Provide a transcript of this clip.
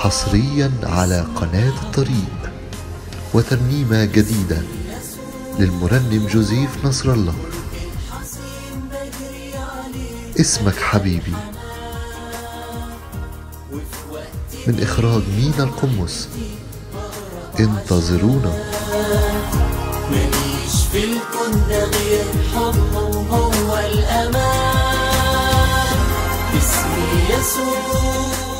حصريا على قناة الطريق وترنيمة جديدة للمرنم جوزيف نصر الله اسمك حبيبي من إخراج مينا القمص انتظرونا ماليش في الكون ده غير حب وهو الأمان اسمي يسوع